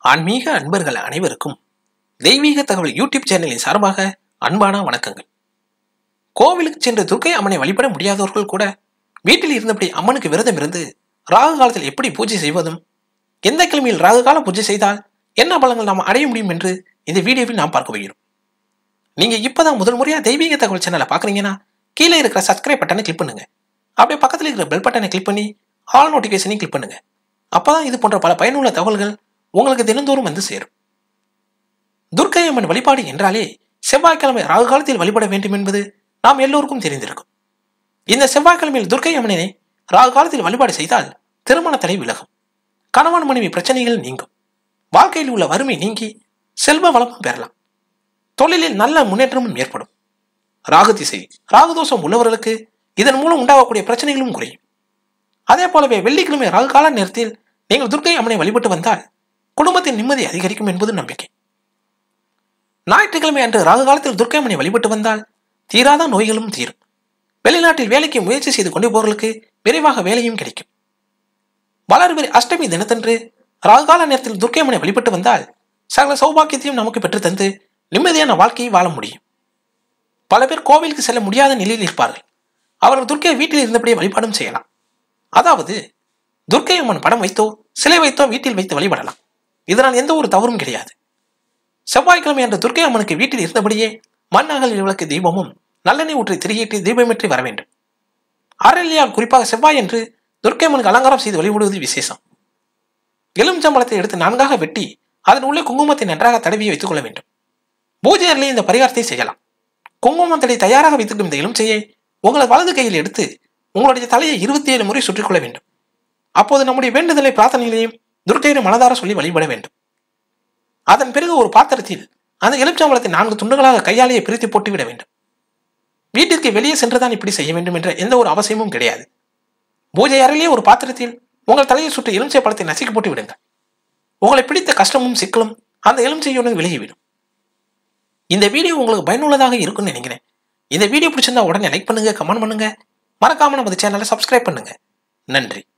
ஆன்மீக அன்பர்கள் அனைவருக்கும் தெய்வீக தகவல் யூடியூப் சேனலின் சார்பாக அன்பான வணக்கங்கள் கோவிலுக்கு சென்று துர்க்கை அம்மனை வழிபட முடியாதவர்கள் கூட வீட்டில் இருந்தபடி அம்மனுக்கு விரதம் இருந்து ராகு காலத்தில் எப்படி பூஜை செய்வதும் எந்த கிழமையில் ராகு கால பூஜை செய்தால் என்ன பலங்கள் நாம் அடைய முடியும் என்று இந்த வீடியோவில் நாம் பார்க்க போகிறோம் நீங்க இப்பதான் முதல் முறையா தெய்வீக தகவல் சேனலை பாக்குறீங்கன்னா கீழே இருக்கிற சப்ஸ்கிரைப் பட்டனை கிளிக் பண்ணுங்க அப்படியே பக்கத்தில் இருக்கிற பெல் பட்டனை கிளிக் பண்ணி ஆல் நோட்டிஃபிகேஷனையும் கிளிக் பண்ணுங்க அப்பதான் இது போன்ற பல பயனுள்ள தகவல்கள் உங்களுக்கு தினந்தோறும் வந்து சேரும் துர்க்கை அம்மன் வழிபாடு என்றாலே செவ்வாய்க்கிழமை ராகு காலத்தில் வழிபட வேண்டும் என்பது நாம் எல்லோருக்கும் தெரிந்திருக்கும் இந்த செவ்வாய்க்கிழமையில் துர்க்கை அம்மனை ராகு காலத்தில் வழிபாடு செய்தால் திருமண தடை விலகும் கணவன் மனைவி பிரச்சனைகள் நீங்கும் வாழ்க்கையில் உள்ள வறுமை நீங்கி செல்வ வளமும் பெறலாம் தொழிலில் நல்ல முன்னேற்றமும் ஏற்படும் ராகு திசை ராகு தோஷம் உள்ளவர்களுக்கு இதன் மூலம் உண்டாகக்கூடிய பிரச்சனைகளும் குறையும் அதே போலவே வெள்ளிக்கிழமை ராகு கால நேரத்தில் நீங்கள் துர்க்கை அம்மனை வழிபட்டு வந்தால் குடும்பத்தின் நிம்மதி அதிகரிக்கும் என்பது நம்பிக்கை ஞாயிற்றுக்கிழமை அன்று ராகு காலத்தில் துர்க்கை அம்மனை வழிபட்டு வந்தால் தீராத நோய்களும் தீரும் வெளிநாட்டில் வேலைக்கு முயற்சி செய்து கொண்டிருப்பவர்களுக்கு விரைவாக வேலையும் கிடைக்கும் வளர்பிறை அஷ்டமி தினத்தன்று ராகுகால நேரத்தில் துர்க்கை அம்மனை வழிபட்டு வந்தால் சகல சௌபாக்கியத்தையும் நமக்கு பெற்று தந்து நிம்மதியான வாழ்க்கையை வாழ முடியும் பல பேர் கோவிலுக்கு செல்ல முடியாத நிலையில் இருப்பார்கள் அவர்கள் துர்க்கையை வீட்டில் இருந்தபடியே வழிபாடும் செய்யலாம் அதாவது துர்க்கை அம்மன் படம் வைத்தோ சிலை வைத்தோ வீட்டில் வைத்து வழிபடலாம் இதனால் எந்த ஒரு தவறும் கிடையாது செவ்வாய்க்கிழமை அன்று துர்க்கை அம்மனுக்கு வீட்டில் இருந்தபடியே மண் அகல் விளக்கு தீபமும் நல்லெண்ணெய் ஊற்றி திரியேற்றி தீபமேற்றி வர வேண்டும் அறநிலையால் குறிப்பாக செவ்வாய் என்று துர்க்கை அம்மனுக்கு அலங்காரம் செய்து வழிபடுவது விசேஷம் எலுமிச்சம்பழத்தை எடுத்து நான்காக வெட்டி அதன் உள்ளே குங்குமத்தை நன்றாக தடவி வைத்துக் கொள்ள வேண்டும் பூஜை அறையிலே இந்த பரிகாரத்தை செய்யலாம் குங்குமத்தடை தயாராக வைத்திருக்கும் இந்த எலுமிச்சையை உங்களது வலது கையில் எடுத்து உங்களுடைய தலையை இருபத்தி ஏழு முறை சுற்றிக் கொள்ள வேண்டும் அப்போது நம்முடைய வேண்டுதலை பிரார்த்தனைகளையும் துர்க்கையிடம் மனதார சொல்லி வழிபட வேண்டும் அதன் பிறகு ஒரு பாத்திரத்தில் அந்த எலுமிச்சம்பழத்தை நான்கு துண்டுகளாக கையாலேயே பிரித்து போட்டு விட வேண்டும் வீட்டிற்கு வெளியே சென்றுதான் இப்படி செய்ய வேண்டும் என்ற எந்த ஒரு அவசியமும் கிடையாது பூஜை அறையிலே ஒரு பாத்திரத்தில் உங்கள் தலையை சுற்றி எலுமிச்சை பழத்தை நசுக்கி போட்டு விடுங்க உங்களை பிடித்த கஷ்டமும் சிக்கலும் அந்த எலுமிச்சையுடன் விலகிவிடும் இந்த வீடியோ உங்களுக்கு பயனுள்ளதாக இருக்கும்னு நினைக்கிறேன் இந்த வீடியோ பிடிச்சிருந்தா உடனே லைக் பண்ணுங்க கமெண்ட் பண்ணுங்க மறக்காம நமது சேனலை சப்ஸ்கிரைப் பண்ணுங்க நன்றி